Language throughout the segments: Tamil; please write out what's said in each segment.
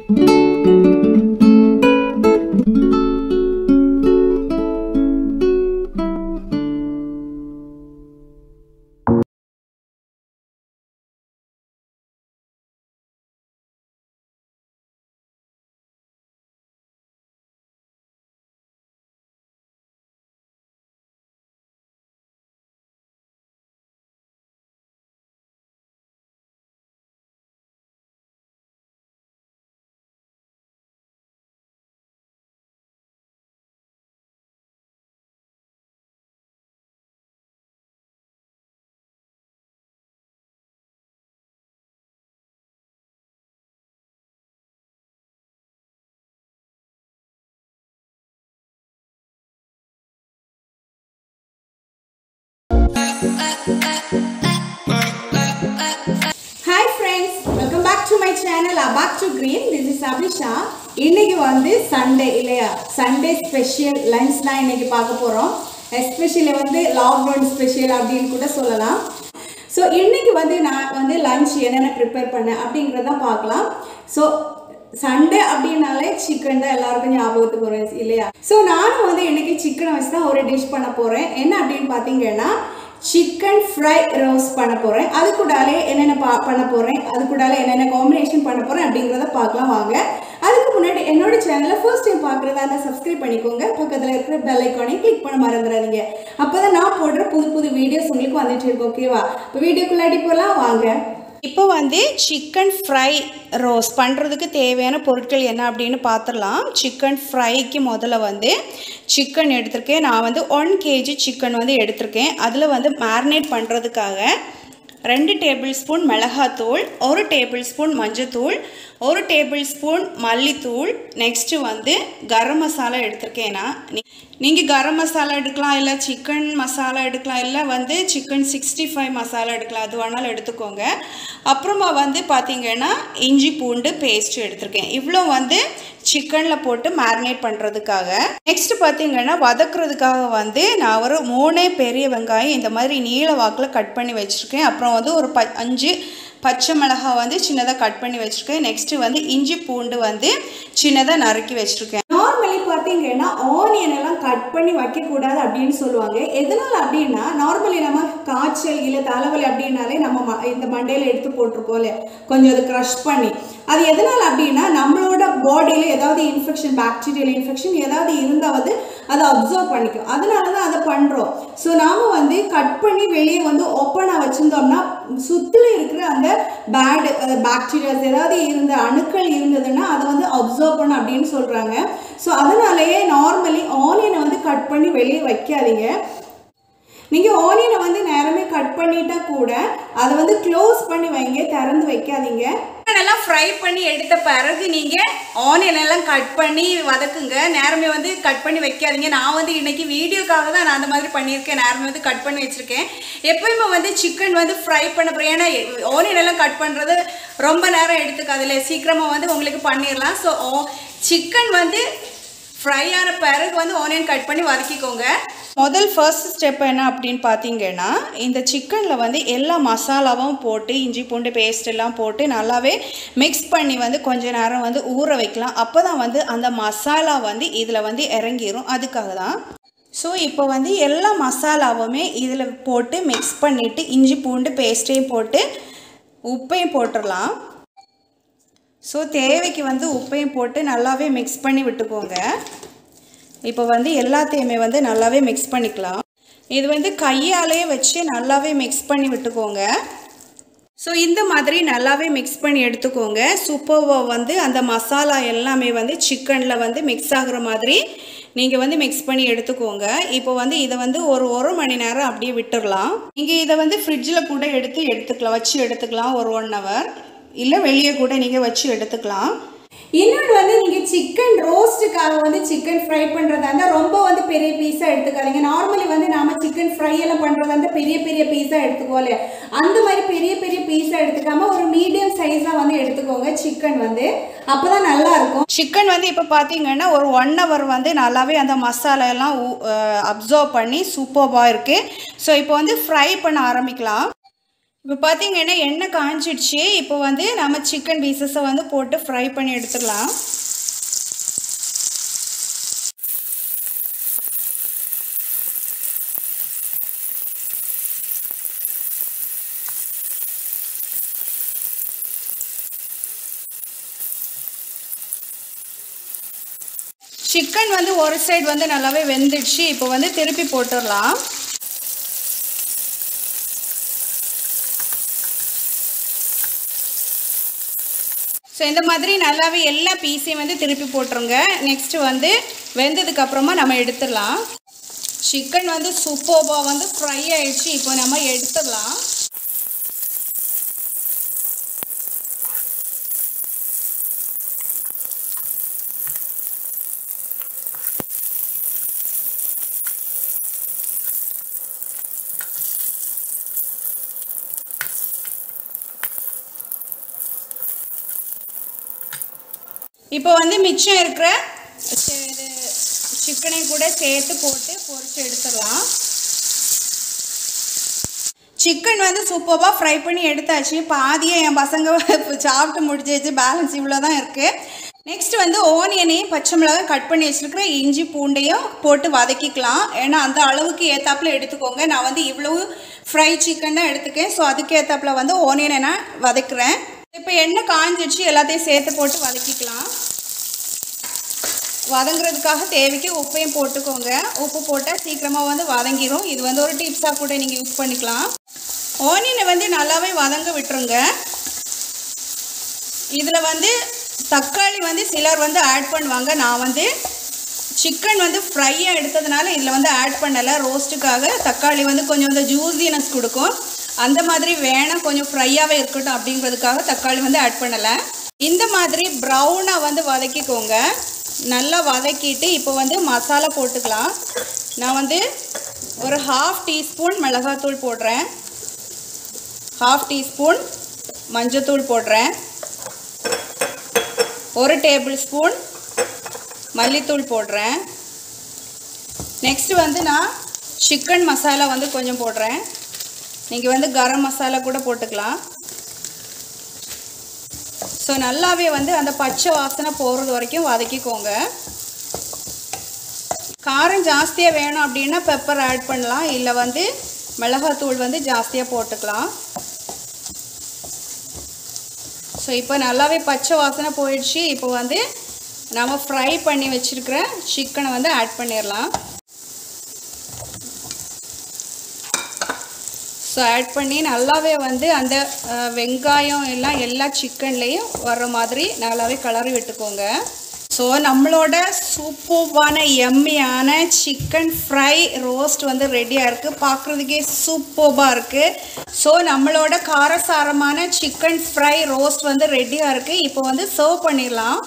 hi friends welcome back to my channel அபாக் to green this is Abisha இன்னைக்கு வந்து சண்டே இல்லையா சண்டே ஸ்பெஷல் லஞ்ச் தான் இன்னைக்கு பார்க்க போகிறோம் எஸ்பெஷலி வந்து லாக்டவுன் ஸ்பெஷல் அப்படின்னு கூட சொல்லலாம் ஸோ இன்னைக்கு வந்து நான் வந்து லஞ்ச் என்னென்ன ப்ரிப்பேர் பண்ணேன் அப்படிங்கிறத பார்க்கலாம் ஸோ சண்டே அப்படின்னாலே சிக்கன் தான் எல்லாருக்கும் ஞாபகத்துக்கு வரும் இல்லையா ஸோ நானும் வந்து இன்னைக்கு சிக்கனை வச்சு தான் ஒரு டிஷ் பண்ண போகிறேன் என்ன அப்படின்னு பார்த்தீங்கன்னா சிக்கன் ஃப்ரை ரோஸ்ட் பண்ண போகிறேன் அது கூடாலே என்னென்ன பா பண்ண போகிறேன் அது கூடாலே என்னென்ன காம்பினேஷன் பண்ண போகிறேன் அப்படிங்கிறத பார்க்கலாம் வாங்க அதுக்கு முன்னாடி என்னோட சேனலை ஃபர்ஸ்ட் டைம் பார்க்குறதா இருந்தால் சப்ஸ்கிரைப் பண்ணிக்கோங்க பக்கத்தில் இருக்கிற பெல் ஐக்கானையும் கிளிக் பண்ண மறந்துடாதீங்க அப்போ தான் நான் போடுற புது புது வீடியோஸ் உங்களுக்கு வந்துட்டு இருக்கும் ஓகேவா இப்போ வீடியோக்குள்ளாடி போகலாம் வாங்க இப்போ வந்து சிக்கன் ஃப்ரை ரோஸ்ட் பண்ணுறதுக்கு தேவையான பொருட்கள் என்ன அப்படின்னு பார்த்துடலாம் சிக்கன் ஃப்ரைக்கு முதல்ல வந்து சிக்கன் எடுத்திருக்கேன் நான் வந்து ஒன் கேஜி சிக்கன் வந்து எடுத்திருக்கேன் அதில் வந்து மேரினேட் பண்ணுறதுக்காக ரெண்டு டேபிள் ஸ்பூன் மிளகாத்தூள் ஒரு டேபிள் ஸ்பூன் மஞ்சத்தூள் ஒரு டேபிள் ஸ்பூன் மல்லித்தூள் நெக்ஸ்ட்டு வந்து கரம் மசாலா எடுத்திருக்கேன் நான் நீங்கள் கரம் மசாலா எடுக்கலாம் இல்லை சிக்கன் மசாலா எடுக்கலாம் இல்லை வந்து சிக்கன் சிக்ஸ்டி ஃபைவ் மசாலா எடுக்கலாம் அது வேணாலும் எடுத்துக்கோங்க அப்புறமா வந்து பார்த்தீங்கன்னா இஞ்சி பூண்டு பேஸ்ட் எடுத்திருக்கேன் இவ்வளோ வந்து சிக்கனில் போட்டு மேரினேட் பண்ணுறதுக்காக நெக்ஸ்ட் பார்த்தீங்கன்னா வதக்குறதுக்காக வந்து நான் ஒரு மூணே பெரிய வெங்காயம் இந்த மாதிரி நீல வாக்கில் கட் பண்ணி வச்சுருக்கேன் அப்புறம் வந்து ஒரு ப அஞ்சு பச்சை மிளகாய் வந்து சின்னதாக கட் பண்ணி வச்சுருக்கேன் நெக்ஸ்ட்டு வந்து இஞ்சி பூண்டு வந்து சின்னதாக நறுக்கி வச்சுருக்கேன் நார்மலி பார்த்தீங்கன்னா ஆனியன் எல்லாம் கட் பண்ணி வைக்கக்கூடாது அப்படின்னு சொல்லுவாங்க எதனால் அப்படின்னா நார்மலி நம்ம காய்ச்சல் இல்லை தலைவலி அப்படின்னாலே நம்ம ம- இந்த மண்டையில் எடுத்து போட்டிருக்கோம்ல கொஞ்சம் அதை க்ரஷ் பண்ணி அது எதனால் அப்படின்னா நம்மளோட பாடியில் ஏதாவது இன்ஃபெக்ஷன் பாக்டீரியல் இன்ஃபெக்ஷன் ஏதாவது இருந்தால் வந்து அதை அப்சர்வ் பண்ணிக்கும் அதனால தான் அதை பண்ணுறோம் ஸோ நாம் வந்து கட் பண்ணி வெளியே வந்து ஓப்பனாக வச்சுருந்தோம்னா சுற்றில இருக்கிற அந்த பேட் பாக்டீரியாஸ் ஏதாவது இருந்த அணுக்கள் இருந்ததுன்னா அதை வந்து அப்சர்வ் பண்ண அப்படின்னு சொல்கிறாங்க ஸோ அதனாலேயே நார்மலி ஆனியனை வந்து கட் பண்ணி வெளியே வைக்காதீங்க நீங்கள் ஆனியனை வந்து நேரமே கட் பண்ணிட்டா கூட அதை வந்து க்ளோஸ் பண்ணி வைங்க திறந்து வைக்காதீங்க எல்லாம் ஃப்ரை பண்ணி எடுத்த பிறகு நீங்கள் ஆனியன் எல்லாம் கட் பண்ணி வதக்குங்க நேரமே வந்து கட் பண்ணி வைக்காதீங்க நான் வந்து இன்னைக்கு வீடியோக்காக தான் நான் அந்த மாதிரி பண்ணியிருக்கேன் நேரமே வந்து கட் பண்ணி வச்சுருக்கேன் எப்பயுமே வந்து சிக்கன் வந்து ஃப்ரை பண்ண போகிறேன் ஏன்னா ஆனியன் எல்லாம் கட் பண்ணுறது ரொம்ப நேரம் எடுத்துக்காதுல்ல சீக்கிரமாக வந்து உங்களுக்கு பண்ணிடலாம் ஸோ சிக்கன் வந்து ஃப்ரை ஆன பிறகு வந்து ஆனியன் கட் பண்ணி வதக்கிக்கோங்க முதல் ஃபர்ஸ்ட் ஸ்டெப் என்ன அப்படின்னு பார்த்தீங்கன்னா இந்த சிக்கனில் வந்து எல்லா மசாலாவும் போட்டு இஞ்சி பூண்டு பேஸ்ட் எல்லாம் போட்டு நல்லாவே மிக்ஸ் பண்ணி வந்து கொஞ்ச நேரம் வந்து ஊற வைக்கலாம் அப்போ தான் வந்து அந்த மசாலா வந்து இதில் வந்து இறங்கிரும் அதுக்காக தான் ஸோ இப்போ வந்து எல்லா மசாலாவுமே இதில் போட்டு மிக்ஸ் பண்ணிவிட்டு இஞ்சி பூண்டு பேஸ்ட்டையும் போட்டு உப்பையும் போட்டுடலாம் ஸோ தேவைக்கு வந்து உப்பையும் போட்டு நல்லாவே மிக்ஸ் பண்ணி விட்டுக்கோங்க இப்போ வந்து எல்லாத்தையுமே வந்து நல்லாவே மிக்ஸ் பண்ணிக்கலாம் இது வந்து கையாலே வச்சு நல்லாவே மிக்ஸ் பண்ணி விட்டுக்கோங்க ஸோ இந்த மாதிரி நல்லாவே மிக்ஸ் பண்ணி எடுத்துக்கோங்க சூப்பர்வை வந்து அந்த மசாலா எல்லாமே வந்து சிக்கனில் வந்து மிக்ஸ் ஆகுற மாதிரி நீங்கள் வந்து மிக்ஸ் பண்ணி எடுத்துக்கோங்க இப்போ வந்து இதை வந்து ஒரு ஒரு மணி நேரம் அப்படியே விட்டுடலாம் நீங்கள் இதை வந்து ஃப்ரிட்ஜில் கூட எடுத்து எடுத்துக்கலாம் வச்சு எடுத்துக்கலாம் ஒரு ஒன் ஹவர் இல்லை வெளியே கூட நீங்கள் வச்சு எடுத்துக்கலாம் இன்னொன்று வந்து நீங்கள் சிக்கன் ரோஸ்ட்டுக்காக வந்து சிக்கன் ஃப்ரை பண்ணுறதா இருந்தால் ரொம்ப வந்து பெரிய பீஸாக எடுத்துக்காதீங்க நார்மலி வந்து நாம சிக்கன் ஃப்ரை எல்லாம் பண்ணுறதா இருந்தால் பெரிய பெரிய பீஸாக எடுத்துக்குவோம் இல்லையா அந்த மாதிரி பெரிய பெரிய பீஸாக எடுத்துக்காம ஒரு மீடியம் சைஸாக வந்து எடுத்துக்கோங்க சிக்கன் வந்து அப்போ தான் நல்லா இருக்கும் சிக்கன் வந்து இப்போ பார்த்தீங்கன்னா ஒரு ஒன் ஹவர் வந்து நல்லாவே அந்த மசாலா எல்லாம் அப்சர்வ் பண்ணி சூப்பராக இருக்குது ஸோ இப்போ வந்து ஃப்ரை பண்ண ஆரம்பிக்கலாம் இப்போ பார்த்தீங்கன்னா எண்ணெய் காஞ்சிடுச்சு இப்போ வந்து நம்ம சிக்கன் பீசஸை வந்து போட்டு ஃப்ரை பண்ணி எடுத்துடலாம் சிக்கன் வந்து ஒரு சைடு வந்து நல்லாவே வெந்துடுச்சு இப்போ வந்து திருப்பி போட்டுடலாம் ஸோ இந்த மாதிரி நல்லாவே எல்லா பீஸையும் வந்து திருப்பி போட்டுருங்க நெக்ஸ்ட்டு வந்து வெந்ததுக்கு அப்புறமா நம்ம எடுத்துடலாம் சிக்கன் வந்து சூப்பர்பாக வந்து ஃப்ரை ஆயிடுச்சு இப்போ நம்ம எடுத்துடலாம் இப்போ வந்து மிச்சம் இருக்கிற சிக்கனையும் கூட சேர்த்து போட்டு பொரிச்சு எடுத்துடலாம் சிக்கன் வந்து சூப்பராக ஃப்ரை பண்ணி எடுத்தாச்சு பாதியை என் பசங்க இப்போ சாப்பிட்டு முடிச்சாச்சு பேலன்ஸ் இவ்வளோ தான் இருக்குது நெக்ஸ்ட் வந்து ஓனியனையும் பச்சை மிளகாய் கட் பண்ணி வச்சுருக்கிற இஞ்சி பூண்டையும் போட்டு வதக்கிக்கலாம் ஏன்னா அந்த அளவுக்கு ஏத்தாப்புல எடுத்துக்கோங்க நான் வந்து இவ்வளவு ஃப்ரை சிக்கன் தான் எடுத்துக்கேன் ஸோ அதுக்கு ஏத்தாப்புல வந்து ஓனியனை நான் வதக்குறேன் இப்போ எண்ணெய் காஞ்சிடுச்சு எல்லாத்தையும் சேர்த்து போட்டு வதக்கிக்கலாம் வதங்குறதுக்காக தேவைக்கு உப்பையும் போட்டுக்கோங்க உப்பு போட்டால் சீக்கிரமாக வந்து வதங்கிடும் இது வந்து ஒரு டிப்ஸாக கூட நீங்கள் யூஸ் பண்ணிக்கலாம் ஓனியனை வந்து நல்லாவே வதங்க விட்டுருங்க இதில் வந்து தக்காளி வந்து சிலர் வந்து ஆட் பண்ணுவாங்க நான் வந்து சிக்கன் வந்து ஃப்ரையாக எடுத்ததுனால இதில் வந்து ஆட் பண்ணலை ரோஸ்ட்டுக்காக தக்காளி வந்து கொஞ்சம் வந்து ஜூஸினஸ் கொடுக்கும் அந்த மாதிரி வேணாம் கொஞ்சம் ஃப்ரையாகவே இருக்கட்டும் அப்படிங்கிறதுக்காக தக்காளி வந்து ஆட் பண்ணலை இந்த மாதிரி ப்ரௌனாக வந்து வதக்கிக்கோங்க நல்லா வதக்கிட்டு இப்போ வந்து மசாலா போட்டுக்கலாம் நான் வந்து ஒரு ஹாஃப் டீஸ்பூன் மிளகாத்தூள் போடுறேன் ஹாஃப் டீஸ்பூன் மஞ்சத்தூள் போடுறேன் ஒரு டேபிள் ஸ்பூன் மல்லித்தூள் போடுறேன் நெக்ஸ்ட் வந்து நான் சிக்கன் மசாலா வந்து கொஞ்சம் போடுறேன் நீங்கள் வந்து கரம் மசாலா கூட போட்டுக்கலாம் ஸோ நல்லாவே வந்து அந்த பச்சை வாசனை போகிறது வரைக்கும் வதக்கிக்கோங்க காரம் ஜாஸ்தியாக வேணும் அப்படின்னா பெப்பர் ஆட் பண்ணலாம் இல்லை வந்து மிளகாத்தூள் வந்து ஜாஸ்தியாக போட்டுக்கலாம் ஸோ இப்போ நல்லாவே பச்சை வாசனை போயிடுச்சு இப்போ வந்து நம்ம ஃப்ரை பண்ணி வச்சுருக்கிற சிக்கனை வந்து ஆட் பண்ணிடலாம் ஸோ ஆட் பண்ணி நல்லாவே வந்து அந்த அஹ், வெங்காயம் எல்லாம் எல்லா சிக்கன்லேயும் வர்ற மாதிரி நல்லாவே கலரி விட்டுக்கோங்க ஸோ நம்மளோட சூப்பர்வான எம்மியான சிக்கன் ஃப்ரை ரோஸ்ட் வந்து ரெடியாக இருக்குது பார்க்குறதுக்கே சூப்பர்பாக இருக்குது ஸோ நம்மளோட காரசாரமான சிக்கன் ஃப்ரை ரோஸ்ட் வந்து ரெடியாக இருக்குது இப்போ வந்து சர்வ் பண்ணிடலாம்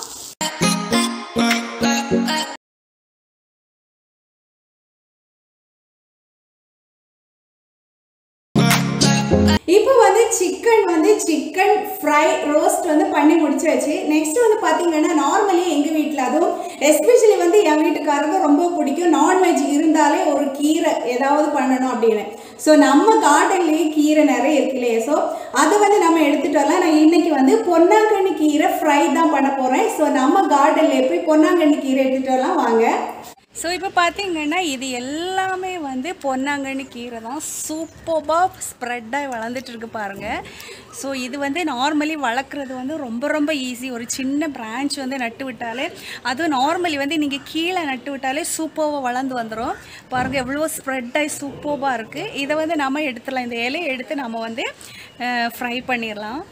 இப்போ வந்து சிக்கன் வந்து சிக்கன் ஃப்ரை ரோஸ்ட் வந்து பண்ணி முடிச்சாச்சு நெக்ஸ்ட் வந்து பார்த்தீங்கன்னா நார்மலி எங்கள் வீட்டில் அதுவும் எஸ்பெஷலி வந்து என் வீட்டுக்காரங்க ரொம்ப பிடிக்கும் நான்வெஜ் இருந்தாலே ஒரு கீரை ஏதாவது பண்ணணும் அப்படின்னு ஸோ நம்ம கார்டன்லேயே கீரை நிறைய இருக்கு இல்லையா ஸோ அதை வந்து நம்ம எடுத்துட்டு வரலாம் நான் இன்னைக்கு வந்து பொன்னாங்கண்ணி கீரை ஃப்ரை தான் பண்ண போகிறேன் ஸோ நம்ம கார்டன்லேயே போய் பொன்னாங்கண்ணி கீரை எடுத்துட்டு வரலாம் வாங்க ஸோ இப்போ பார்த்தீங்கன்னா இது எல்லாமே வந்து பொன்னாங்கண்ணி கீரை தான் சூப்பராக ஸ்ப்ரெட்டாகி வளர்ந்துட்டு இருக்கு பாருங்க ஸோ இது வந்து நார்மலி வளர்க்குறது வந்து ரொம்ப ரொம்ப ஈஸி ஒரு சின்ன பிரான்ச் வந்து நட்டு விட்டாலே அதுவும் நார்மலி வந்து நீங்கள் கீழே நட்டு விட்டாலே சூப்பராக வளர்ந்து வந்துடும் பாருங்கள் எவ்வளோ ஸ்ப்ரெட்டாகி சூப்பராக இருக்குது இதை வந்து நம்ம எடுத்துடலாம் இந்த இலையை எடுத்து நம்ம வந்து ஃப்ரை பண்ணிடலாம்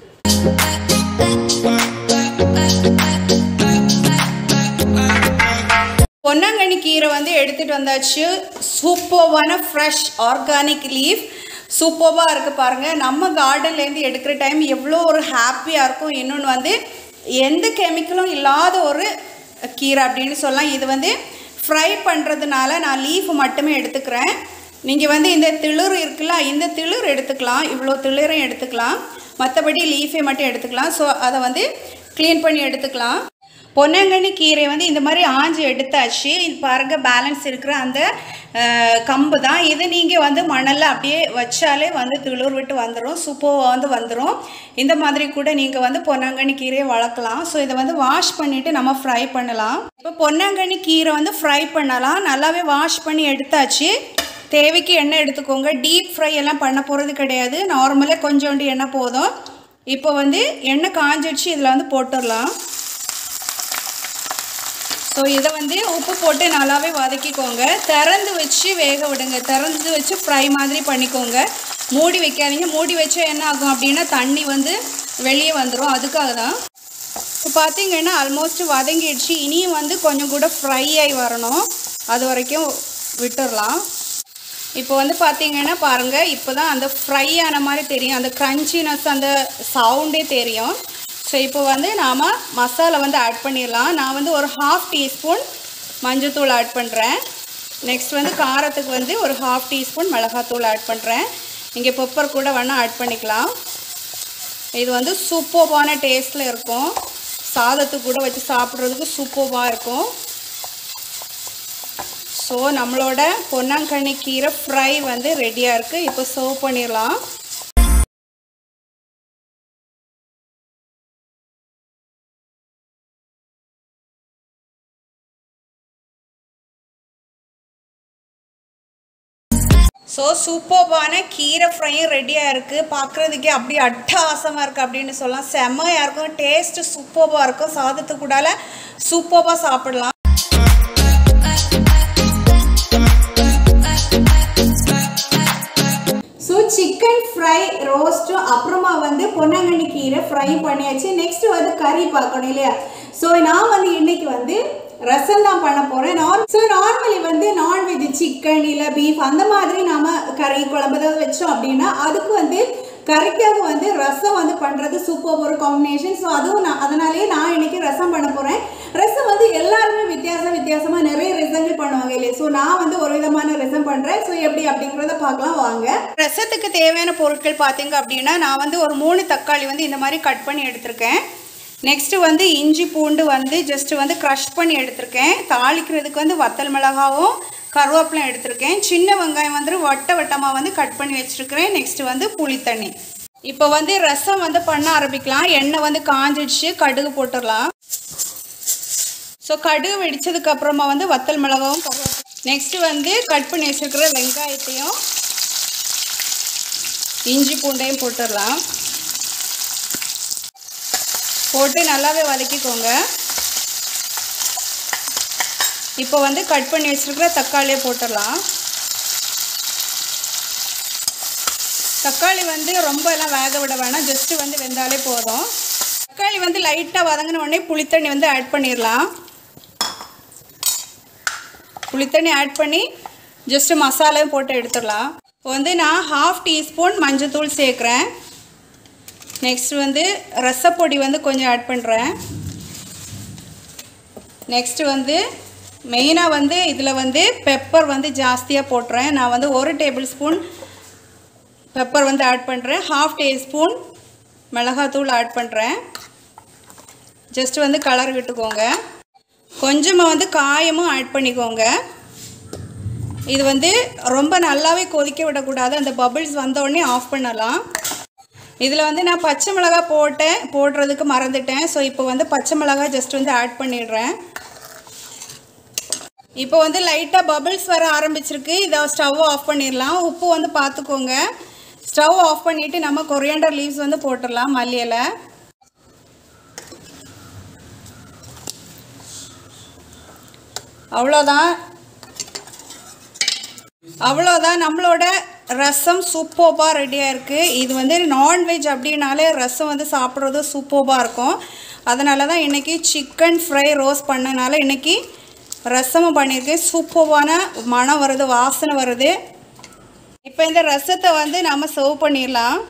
பொன்னாங்கண்ணி கீரை வந்து எடுத்துகிட்டு வந்தாச்சு சூப்பர்வான ஃப்ரெஷ் ஆர்கானிக் லீஃப் சூப்பர்வாக இருக்குது பாருங்கள் நம்ம கார்டன்லேருந்து எடுக்கிற டைம் எவ்வளோ ஒரு ஹாப்பியாக இருக்கும் இன்னொன்று வந்து எந்த கெமிக்கலும் இல்லாத ஒரு கீரை அப்படின்னு சொல்லலாம் இது வந்து ஃப்ரை பண்ணுறதுனால நான் லீஃப் மட்டுமே எடுத்துக்கிறேன் நீங்கள் வந்து இந்த திளிர் இருக்குல்ல இந்த திளிர் எடுத்துக்கலாம் இவ்வளோ திளிரையும் எடுத்துக்கலாம் மற்றபடி லீஃபை மட்டும் எடுத்துக்கலாம் ஸோ அதை வந்து க்ளீன் பண்ணி எடுத்துக்கலாம் பொன்னங்கண்ணி கீரை வந்து இந்த மாதிரி ஆஞ்சி எடுத்தாச்சு இது பாருங்க பேலன்ஸ் இருக்கிற அந்த அஹ், கம்பு தான் இது நீங்கள் வந்து மணலில் அப்படியே வச்சாலே வந்து துளிர் விட்டு வந்துடும் சூப்பராக வந்து வந்துடும் இந்த மாதிரி கூட நீங்கள் வந்து பொன்னாங்கண்ணி கீரையை வளர்க்கலாம் ஸோ இதை வந்து வாஷ் பண்ணிவிட்டு நம்ம ஃப்ரை பண்ணலாம் இப்போ பொன்னாங்கண்ணி கீரை வந்து ஃப்ரை பண்ணலாம் நல்லாவே வாஷ் பண்ணி எடுத்தாச்சு தேவைக்கு எண்ணெய் எடுத்துக்கோங்க டீப் ஃப்ரை எல்லாம் பண்ண போகிறது கிடையாது நார்மலாக கொஞ்சோண்டு எண்ணெய் போதும் இப்போ வந்து எண்ணெய் காஞ்சிடுச்சு இதில் வந்து போட்டுடலாம் ஸோ இதை வந்து உப்பு போட்டு நல்லாவே வதக்கிக்கோங்க திறந்து வச்சு வேக விடுங்க திறந்து வச்சு ஃப்ரை மாதிரி பண்ணிக்கோங்க மூடி வைக்காதீங்க மூடி வச்சா என்ன ஆகும் அப்படின்னா தண்ணி வந்து வெளியே வந்துடும் அதுக்காக தான் இப்போ பார்த்தீங்கன்னா ஆல்மோஸ்ட் வதங்கிடுச்சு இனியும் வந்து கொஞ்சம் கூட ஃப்ரை ஆகி வரணும் அது வரைக்கும் விட்டுடலாம் இப்போ வந்து பார்த்தீங்கன்னா பாருங்கள் இப்போ தான் அந்த ஃப்ரை ஆன மாதிரி தெரியும் அந்த க்ரன்ச்சினஸ் அந்த சவுண்டே தெரியும் ஸோ இப்போ வந்து நாம் மசாலா வந்து ஆட் பண்ணிடலாம் நான் வந்து ஒரு ஹாஃப் டீஸ்பூன் மஞ்சள்தூள் ஆட் பண்ணுறேன் நெக்ஸ்ட் வந்து காரத்துக்கு வந்து ஒரு ஹாஃப் டீஸ்பூன் மிளகாத்தூள் ஆட் பண்ணுறேன் இங்கே பெப்பர் கூட வேணால் ஆட் பண்ணிக்கலாம் இது வந்து சூப்பர்பான டேஸ்ட்டில் இருக்கும் சாதத்துக்கு கூட வச்சு சாப்பிட்றதுக்கு சூப்பர்பாக இருக்கும் ஸோ நம்மளோட பொன்னாங்கண்ணி கீரை ஃப்ரை வந்து ரெடியாக இருக்குது இப்போ சர்வ் பண்ணிடலாம் ஸோ சூப்பர்பான கீரை ஃப்ரையும் ரெடியாக இருக்குது பார்க்குறதுக்கே அப்படியே அட்டகாசமாக இருக்குது அப்படின்னு சொல்லலாம் செம்மையாக இருக்கும் டேஸ்ட்டு சூப்பர்பாக இருக்கும் சாதத்துக்கு கூடால சூப்பர்பாக சாப்பிடலாம் ஸோ சிக்கன் ஃப்ரை ரோஸ்ட்டும் அப்புறமா வந்து பொன்னாங்கண்ணி கீரை ஃப்ரை பண்ணியாச்சு நெக்ஸ்ட் வந்து கறி பார்க்கணும் இல்லையா ஸோ நான் வந்து இன்னைக்கு வந்து ரசம் தான் பண்ண போகிறேன் நார் ஸோ நார்மலி வந்து நான்வெஜ் சிக்கன் இல்லை பீஃப் அந்த மாதிரி நாம கறி குழம்பு ஏதாவது வச்சோம் அப்படின்னா அதுக்கு வந்து கறிக்காக வந்து ரசம் வந்து பண்ணுறது சூப்பர் ஒரு காம்பினேஷன் ஸோ அதுவும் நான் அதனாலேயே நான் இன்னைக்கு ரசம் பண்ண போகிறேன் ரசம் வந்து எல்லாருமே வித்தியாசம் வித்தியாசமாக நிறைய ரசங்கள் பண்ணுவாங்க இல்லையா ஸோ நான் வந்து ஒரு விதமான ரசம் பண்ணுறேன் ஸோ எப்படி அப்படிங்கிறத பார்க்கலாம் வாங்க ரசத்துக்கு தேவையான பொருட்கள் பார்த்தீங்க அப்படின்னா நான் வந்து ஒரு மூணு தக்காளி வந்து இந்த மாதிரி கட் பண்ணி எடுத்திருக்கேன் நெக்ஸ்ட்டு வந்து இஞ்சி பூண்டு வந்து ஜஸ்ட் வந்து க்ரஷ் பண்ணி எடுத்திருக்கேன் தாளிக்கிறதுக்கு வந்து வத்தல் மிளகாவும் கருவேப்பிலை எடுத்திருக்கேன் சின்ன வெங்காயம் வந்து வட்ட வட்டமாக வந்து கட் பண்ணி வச்சுருக்கிறேன் நெக்ஸ்ட் வந்து புளித்தண்ணி இப்போ வந்து ரசம் வந்து பண்ண ஆரம்பிக்கலாம் எண்ணெய் வந்து காஞ்சிடுச்சு கடுகு போட்டுடலாம் ஸோ கடுகு வெடிச்சதுக்கு அப்புறமா வந்து வத்தல் மிளகாவும் நெக்ஸ்ட் வந்து கட் பண்ணி வச்சிருக்கிற வெங்காயத்தையும் இஞ்சி பூண்டையும் போட்டுடலாம் போட்டு நல்லாவே வதக்கிக்கோங்க இப்போ வந்து கட் பண்ணி வச்சிருக்கிற தக்காளியை போட்டுடலாம் தக்காளி வந்து ரொம்ப எல்லாம் வேக விட வேணாம் ஜஸ்ட் வந்து வெந்தாலே போதும் தக்காளி வந்து லைட்டாக வதங்கின உடனே புளித்தண்ணி வந்து ஆட் பண்ணிடலாம் புளித்தண்ணி ஆட் பண்ணி ஜஸ்ட் மசாலாவும் போட்டு எடுத்துடலாம் இப்போ வந்து நான் ஹாஃப் டீஸ்பூன் மஞ்சத்தூள் சேர்க்குறேன் நெக்ஸ்ட் வந்து ரசப்பொடி வந்து கொஞ்சம் ஆட் பண்ணுறேன் நெக்ஸ்ட் வந்து மெயினாக வந்து இதில் வந்து பெப்பர் வந்து ஜாஸ்தியாக போட்டுறேன் நான் வந்து ஒரு டேபிள் ஸ்பூன் பெப்பர் வந்து ஆட் பண்ணுறேன் ஹாஃப் டீஸ்பூன் மிளகாத்தூள் ஆட் பண்ணுறேன் ஜஸ்ட் வந்து கலர் விட்டுக்கோங்க கொஞ்சமாக வந்து காயமும் ஆட் பண்ணிக்கோங்க இது வந்து ரொம்ப நல்லாவே கொதிக்க விடக்கூடாது அந்த பபிள்ஸ் வந்தோடனே ஆஃப் பண்ணலாம் இதில் வந்து நான் பச்சை மிளகாய் போட்டேன் போடுறதுக்கு மறந்துட்டேன் ஸோ இப்போ வந்து பச்சை மிளகாய் ஜஸ்ட் வந்து ஆட் பண்ணிடுறேன் இப்போ வந்து லைட்டாக பபிள்ஸ் வர ஆரம்பிச்சிருக்கு இதை ஸ்டவ் ஆஃப் பண்ணிடலாம் உப்பு வந்து பார்த்துக்கோங்க ஸ்டவ் ஆஃப் பண்ணிவிட்டு நம்ம கொரியாண்டர் லீவ்ஸ் வந்து போட்டுடலாம் மல்லி இலை அவ்வளோதான் அவ்வளோதான் நம்மளோட ரசம் சூப்பர்பாக ரெடியாக இருக்குது இது வந்து நான்வெஜ் அப்படின்னாலே ரசம் வந்து சாப்பிட்றது சூப்பர்பாக இருக்கும் அதனால தான் இன்றைக்கி சிக்கன் ஃப்ரை ரோஸ்ட் பண்ணனால இன்றைக்கி ரசமும் பண்ணியிருக்கேன் சூப்பர்வான மனம் வருது வாசனை வருது இப்போ இந்த ரசத்தை வந்து நம்ம சர்வ் பண்ணிடலாம்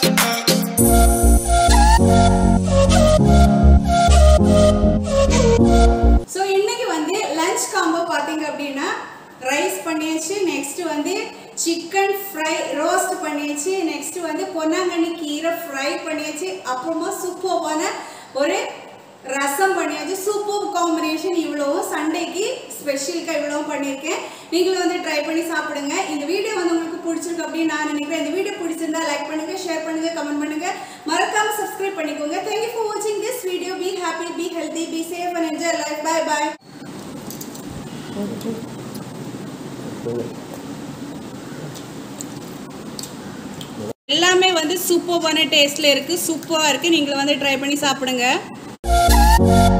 ஸோ இன்னைக்கு வந்து லஞ்ச் காம்போ பார்த்தீங்க அப்படின்னா ரைஸ் பண்ணியாச்சு நெக்ஸ்ட் வந்து சிக்கன் ஃப்ரை ரோஸ்ட் பண்ணியாச்சு நெக்ஸ்ட் வந்து பொன்னாங்கண்ணி கீரை ஃப்ரை பண்ணியாச்சு அப்புறமா சூப்பர்வான ஒரு ரசம் பண்ணியாச்சு சூப்பர் காம்பினேஷன் இவ்வளவும் சண்டேக்கு ஸ்பெஷலுக்கு இவ்வளவும் பண்ணியிருக்கேன் நீங்களும் வந்து ட்ரை பண்ணி சாப்பிடுங்க இந்த வீடியோ வந்து உங்களுக்கு பிடிச்சிருக்கு அப்படின்னு நான் நினைக்கிறேன் இந்த வீடியோ பிடிச்சிருந்தா லைக் பண்ணுங்க ஷேர் பண்ணுங்க கமெண்ட் பண்ணுங்க மறக்காம சப்ஸ்கிரைப் பண்ணிக்கோங்க தேங்க்யூ ஃபார் வாட்சிங் this video be happy be healthy be safe and enjoy life bye bye எல்லாமே வந்து சூப்பர்பான டேஸ்ட்ல இருக்கு சூப்பராக இருக்கு நீங்களும் வந்து ட்ரை பண்ணி சாப்பிடுங்க